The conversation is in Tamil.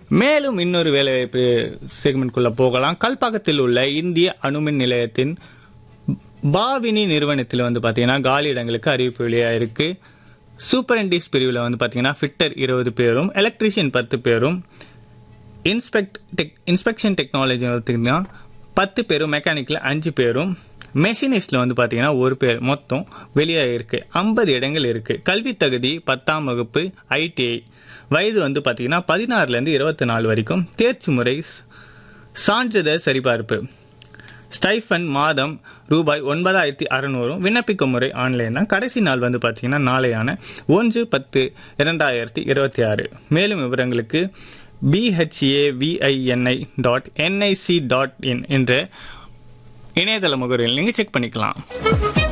மேலும் இன்னொரு வேலைவாய்ப்பு செக்மெண்ட்குள்ள போகலாம் கல்பாக்கத்தில் உள்ள இந்திய அணுமின் நிலையத்தின் பாவினி நிறுவனத்தில் வந்து பாத்தீங்கன்னா காலி இடங்களுக்கு அறிவிப்பு வெளியாயிருக்கு சூப்பரண்டிஸ் பிரிவில் வந்து பாத்தீங்கன்னா ஃபிட்டர் இருபது பேரும் எலக்ட்ரீஷியன் பத்து பேரும் இன்ஸ்பெக்ட் டெக் இன்ஸ்பெக்ஷன் டெக்னாலஜி பார்த்தீங்கன்னா பத்து பேரும் மெக்கானிக்கில் அஞ்சு பேரும் மெஷினிஸ்ட்ல வந்து பாத்தீங்கன்னா ஒரு பேர் மொத்தம் வெளியாக இருக்கு ஐம்பது இடங்கள் இருக்கு கல்வி தகுதி பத்தாம் வகுப்பு ஐடிஐ வயது வந்து பாத்தீங்கன்னா பதினாறுல இருந்து இருபத்தி நாலு வரைக்கும் தேர்ச்சி முறை சான்றிதழ் சரிபார்ப்பு ஸ்டைஃபன் மாதம் ரூபாய் ஒன்பதாயிரத்தி அறுநூறும் விண்ணப்பிக்கும் முறை ஆன்லைன் தான் கடைசி நாள் வந்து பார்த்தீங்கன்னா நாளையான ஒன்று பத்து இரண்டாயிரத்தி இருபத்தி ஆறு மேலும் விவரங்களுக்கு BHAVINI dot NIC dot in என்ற இணையதள முகவரியில் நீங்கள் செக் பண்ணிக்கலாம்